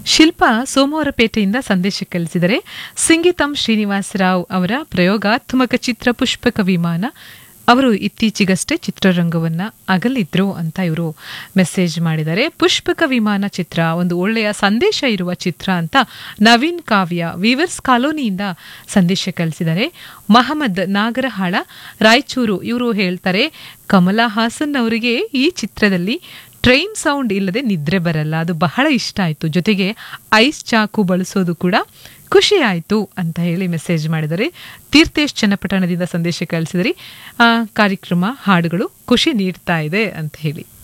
ಶಿಲ್ಪಾ ಸೋಮವಾರಪೇಟೆಯಿಂದ ಸಂದೇಶ ಕಳಿಸಿದರೆ ಸಿಂಗಿತಂ ಶ್ರೀನಿವಾಸರಾವ್ ಅವರ ಪ್ರಯೋಗಾತ್ಮಕ ಚಿತ್ರ ಪುಷ್ಪಕ ವಿಮಾನ ಅವರು ಇತ್ತೀಚೆಗಷ್ಟೇ ಚಿತ್ರರಂಗವನ್ನ ಅಗಲಿದ್ರು ಅಂತ ಇವರು ಮೆಸೇಜ್ ಮಾಡಿದ್ದಾರೆ ಪುಷ್ಪಕ ವಿಮಾನ ಚಿತ್ರ ಒಂದು ಒಳ್ಳೆಯ ಸಂದೇಶ ಇರುವ ಚಿತ್ರ ಅಂತ ನವೀನ್ ಕಾವ್ಯ ವೀವರ್ಸ್ ಕಾಲೋನಿಯಿಂದ ಸಂದೇಶ ಕಳಿಸಿದ್ದಾರೆ ಮಹಮ್ಮದ್ ನಾಗರಹಾಳ ರಾಯಚೂರು ಇವರು ಹೇಳ್ತಾರೆ ಕಮಲಾ ಹಾಸನ್ ಅವರಿಗೆ ಈ ಚಿತ್ರದಲ್ಲಿ ಟ್ರೈನ್ ಸೌಂಡ್ ಇಲ್ಲದೆ ನಿದ್ರೆ ಬರಲ್ಲ ಅದು ಬಹಳ ಇಷ್ಟ ಆಯಿತು ಜೊತೆಗೆ ಐಸ್ ಚಾಕು ಬಳಸೋದು ಕೂಡ ಖುಷಿ ಆಯಿತು ಅಂತ ಹೇಳಿ ಮೆಸೇಜ್ ಮಾಡಿದರೆ ತೀರ್ಥೇಶ್ ಚನ್ನಪಟ್ಟಣದಿಂದ ಸಂದೇಶ ಕಳಿಸಿದರೆ ಕಾರ್ಯಕ್ರಮ ಹಾಡುಗಳು ಖುಷಿ ನೀಡ್ತಾ ಇದೆ ಅಂತ ಹೇಳಿ